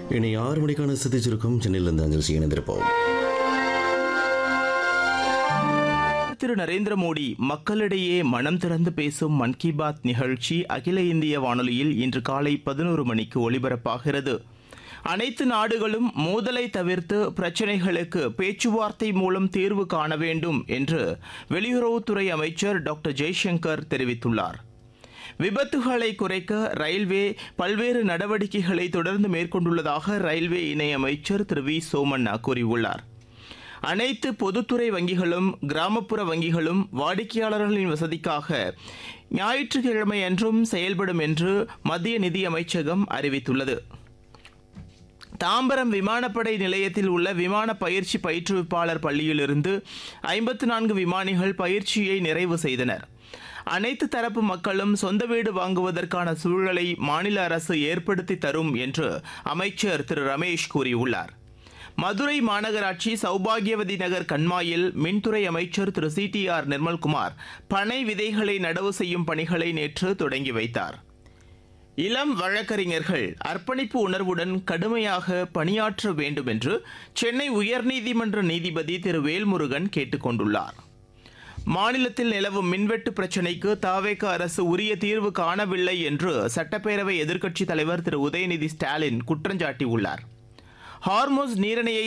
இனி ஆறு மணிக்கான சிதி சுருக்கம் சென்னையிலிருந்து அஞ்சல் செய்ய இணைந்திருப்போம் திரு நரேந்திர மோடி மக்களிடையே மனம் திறந்து பேசும் மன் கி பாத் நிகழ்ச்சி அகில இந்திய வானொலியில் இன்று காலை பதினோரு மணிக்கு ஒலிபரப்பாகிறது அனைத்து நாடுகளும் மோதலை தவிர்த்து பிரச்சினைகளுக்கு பேச்சுவார்த்தை மூலம் தீர்வு காண வேண்டும் என்று வெளியுறவுத்துறை அமைச்சர் டாக்டர் ஜெய்சங்கர் தெரிவித்துள்ளார் விபத்துகளை குறைக்க ரயில்வே பல்வேறு நடவடிக்கைகளை தொடர்ந்து மேற்கொண்டுள்ளதாக ரயில்வே இணையமைச்சர் திரு வி சோமண்ணா கூறியுள்ளார் அனைத்து பொதுத்துறை வங்கிகளும் கிராமப்புற வங்கிகளும் வாடிக்கையாளர்களின் வசதிக்காக ஞாயிற்றுக்கிழமை அன்றும் செயல்படும் என்று மத்திய நிதி அமைச்சகம் அறிவித்துள்ளது தாம்பரம் விமானப்படை நிலையத்தில் உள்ள விமான பயிற்சி பயிற்றுவிப்பாளர் பள்ளியிலிருந்து ஐம்பத்து நான்கு விமானிகள் பயிற்சியை நிறைவு செய்தனர் அனைத்து தரப்பு மக்களும் சொந்த வீடு வாங்குவதற்கான சூழலை மாநில அரசு ஏற்படுத்தி தரும் என்று அமைச்சர் திரு ரமேஷ் கூறியுள்ளார் மதுரை மாநகராட்சி சௌபாகியவதி நகர் கண்மாயில் மின்துறை அமைச்சர் திரு சி டி ஆர் நிர்மல்குமார் பனை விதைகளை நடவு செய்யும் பணிகளை நேற்று தொடங்கி வைத்தார் இளம் வழக்கறிஞர்கள் அர்ப்பணிப்பு உணர்வுடன் கடுமையாக பணியாற்ற வேண்டும் என்று சென்னை உயர்நீதிமன்ற நீதிபதி திரு வேல்முருகன் கேட்டுக் கொண்டுள்ளார் மாநிலத்தில் நிலவும் மின்வெட்டு பிரச்சினைக்கு தாவேக அரசு உரிய தீர்வு காணவில்லை என்று சட்டப்பேரவை எதிர்க்கட்சித் தலைவர் திரு உதயநிதி ஸ்டாலின் குற்றஞ்சாட்டியுள்ளார் ஹார்மோஸ் நீரிணையை